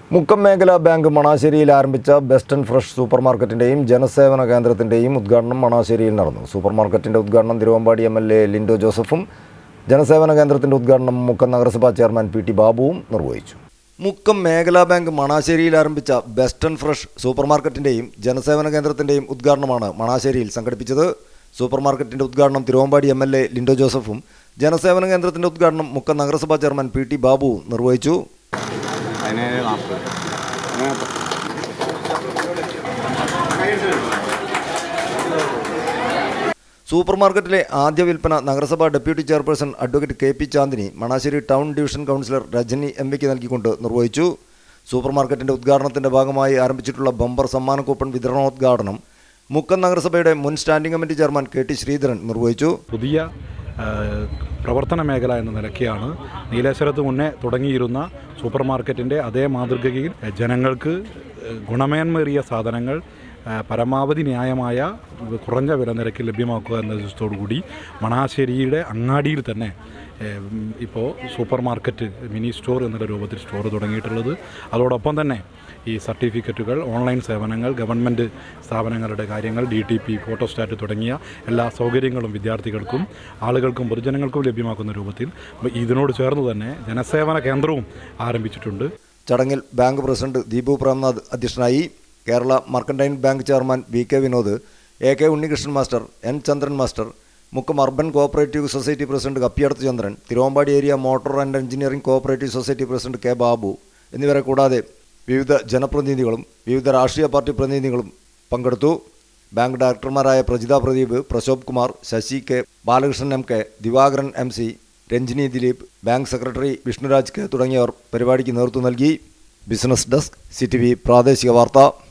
മുക്കം മേഖലാ ബാങ്ക് മണാശ്ശേരിയിൽ ആരംഭിച്ച ബെസ്റ്റ് ആൻഡ് ഫ്രഷ് സൂപ്പർ മാർക്കറ്റിൻ്റെയും ജനസേവന കേന്ദ്രത്തിൻ്റെയും ഉദ്ഘാടനം മണാശ്ശേരിയിൽ നടന്നു സൂപ്പർ മാർക്കറ്റിൻ്റെ ഉദ്ഘാടനം Thiruvambady M L A Linto ജോസഫും ജനസേവന കേന്ദ്രത്തിൻ്റെ ഉദ്ഘാടനം മുക്കം നഗരസഭാ ചെയർമാൻ പി ടി ബാബുവും നിർവഹിച്ചു മുക്കം മേഖലാ ബാങ്ക് മണാശ്ശേരിയിൽ ആരംഭിച്ച ബെസ്റ്റ് ആൻഡ് ഫ്രഷ് സൂപ്പർ മാർക്കറ്റിൻ്റെയും ജനസേവന കേന്ദ്രത്തിൻ്റെയും ഉദ്ഘാടനമാണ് മണാശ്ശേരിയിൽ സംഘടിപ്പിച്ചത് സൂപ്പർ മാർക്കറ്റിൻ്റെ ഉദ്ഘാടനം Thiruvambady M L A Linto ജോസഫും ജനസേവന കേന്ദ്രത്തിൻ്റെ ഉദ്ഘാടനം മുക്കം നഗരസഭാ ചെയർമാൻ പി ടി ബാബുവും നിർവഹിച്ചു പതിനേഴ് നാൽപ്പത് സൂപ്പർ മാർക്കറ്റിലെ ആദ്യ വിൽപ്പന നഗരസഭാ deputy chairperson advocate K P Chandini Manassery town division councillor Rajani M വിക്ക് നൽകിക്കൊണ്ട് നിർവഹിച്ചു സൂപ്പർ മാർക്കറ്റിന്റെ ഉദ്ഘാടനത്തിന്റെ ഭാഗമായി ആരംഭിച്ചിട്ടുള്ള ബമ്പർ സമ്മാന കൂപ്പൺ വിതരണോദ്ഘാടനം മുക്കം നഗരസഭയുടെ മുൻ standing committee chairman K T Sreedharan നിർവഹിച്ചു പുതിയ ആ, പ്രവർത്തന മേഖല എന്ന നിലയ്ക്കാണ് നീലേശ്വരത്ത് മുന്നേ തുടങ്ങിയിരുന്ന സൂപ്പർ മാർക്കറ്റിൻ്റെ അതേ മാതൃകയിൽ ജനങ്ങൾക്ക് ഗുണമേന്മേറിയ സാധനങ്ങൾ ആ, പരമാവധി ന്യായമായ കുറഞ്ഞ വില നിരക്കിൽ ലഭ്യമാക്കുക എന്ന ഉദ്ദേശത്തോടു കൂടി മണാശ്ശേരിയുടെ അങ്ങാടിയിൽ തന്നെ ഇപ്പോൾ സൂപ്പർ മാർക്കറ്റ് മിനി സ്റ്റോർ എന്നുള്ള രൂപത്തിൽ സ്റ്റോർ തുടങ്ങിയിട്ടുള്ളത് അതോടൊപ്പം തന്നെ ഈ സർട്ടിഫിക്കറ്റുകൾ ഓൺലൈൻ സേവനങ്ങൾ ഗവൺമെൻറ് സ്ഥാപനങ്ങളുടെ കാര്യങ്ങൾ ഡി ടി പി ഫോട്ടോസ്റ്റാറ്റ് തുടങ്ങിയ എല്ലാ സൗകര്യങ്ങളും വിദ്യാർത്ഥികൾക്കും ആളുകൾക്കും പൊതുജനങ്ങൾക്കും ലഭ്യമാക്കുന്ന രൂപത്തിൽ ഇതിനോട് ചേർന്ന് തന്നെ ജനസേവന കേന്ദ്രവും ആരംഭിച്ചിട്ടുണ്ട് ചടങ്ങിൽ ബാങ്ക് പ്രസിഡന്റ് ദീപു പ്രേംനാഥ് അധ്യക്ഷനായി Kerala mercantile bank chairman V K Vinod A K Unnikrishnan master N Chandran master Mukkam urban cooperative society president Kappiyadath Chandran Thiruvambady area motor and engineering cooperative society president K Babu എന്നിവരെ കൂടാതെ വിവിധ ജനപ്രതിനിധികളും വിവിധ രാഷ്ട്രീയ പാർട്ടി പ്രതിനിധികളും പങ്കെടുത്തു ബാങ്ക് ഡയറക്ടർമാരായ Prajitha Pradeep Prashobh Kumar Sasi K Balakrishnan M K Divakaran M C Ranjini Dileep bank secretary Vishnuraj K തുടങ്ങിയവർ പരിപാടിക്ക് നേതൃത്വം നൽകി ബിസിനസ് ഡെസ്ക് സി പ്രാദേശിക വാർത്ത